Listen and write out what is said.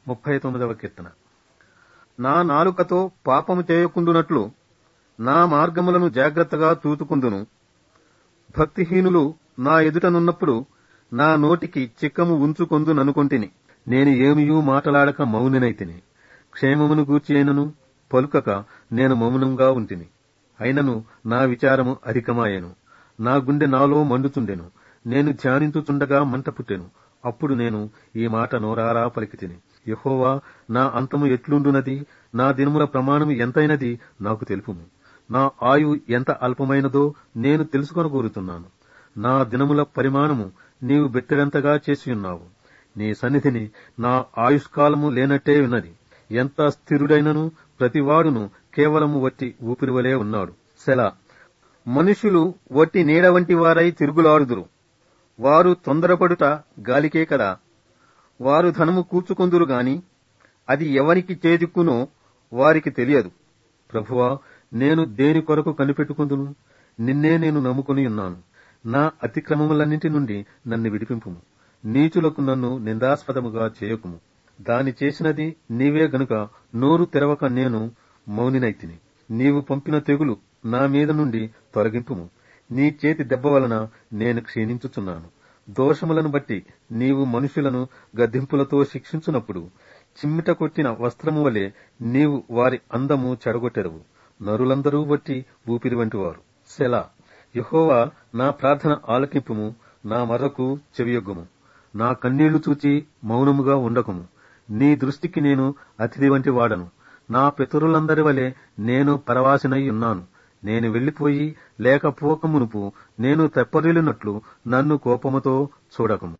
ముప్పై తొమ్మిదవ కీర్తన నా నాలుకతో పాపము చేయకుండునట్లు నా మార్గములను జాగ్రత్తగా తూతుకుందును భక్తిహీనులు నా ఎదుటనున్నప్పుడు నా నోటికి చిక్కము ఉంచుకొందుననుకొంటిని నేను ఏమియూ మాటలాడక మౌనినైతిని క్షేమమును గూర్చి అయినను పలుకక నేను మౌనంగా ఉంటిని అయినను నా విచారము అధికమాయెను నా గుండె నాలో మండుచుండెను నేను ధ్యానించుచుండగా మంట పుట్టెను అప్పుడు నేను ఈ మాట నోరారా పలికితిని యహోవా నా అంతము ఎట్లుండునది నా దినముల ప్రమాణము ఎంతైనది నాకు తెలుపుము నా ఆయువు ఎంత అల్పమైనదో నేను తెలుసుకొనగోరుతున్నాను నా దినముల పరిమాణము నీవు బెత్తెడంతగా చేసియున్నావు నీ సన్నిధిని నా ఆయుష్కాలము లేనట్టే ఉన్నది ఎంత స్థిరుడైనను ప్రతివాడును కేవలము వట్టి ఊపిరివలే ఉన్నాడు సెలా మనుషులు వట్టి నీడ వంటి వారై తిరుగులాడుదురు వారు తొందరపడుట గాలికే కదా వారు ధనము కూర్చుకొందురు గాని అది ఎవరికి చేజిక్కునో వారికి తెలియదు ప్రభువా నేను దేని కొరకు కనిపెట్టుకుందును నిన్నే నేను నమ్ముకుని ఉన్నాను నా అతిక్రమములన్నింటి నుండి నన్ను విడిపింపుము నీచులకు నన్ను నిందాస్పదముగా చేయకుము దాని చేసినది నీవే గనుక నోరు తెరవక నేను మౌనినైతిని నీవు పంపిన తెగులు నా మీద నుండి తొలగింపుము నీ చేతి దెబ్బ వలన నేను క్షీణించుచున్నాను దోషములను బట్టి నీవు మనుషులను గద్దింపులతో శిక్షించునప్పుడు చిమ్మిట కొట్టిన వస్త్రము వలె నీవు వారి అందము చెడగొట్టెదవు నరులందరూ బట్టి ఊపిరి వంటివారు సెలా యహోవా నా ప్రార్థన ఆలకింపుము నా మరకు చెవియొగ్గుము నా కన్నీళ్లు చూచి మౌనముగా ఉండకుము నీ దృష్టికి నేను అతిథి వంటి వాడను నా పితరులందరి వలె నేను పరవాసినై ఉన్నాను నేను వెళ్లిపోయి లేకపోక మునుపు నేను తెప్పరిల్లినట్లు నన్ను కోపముతో చూడకము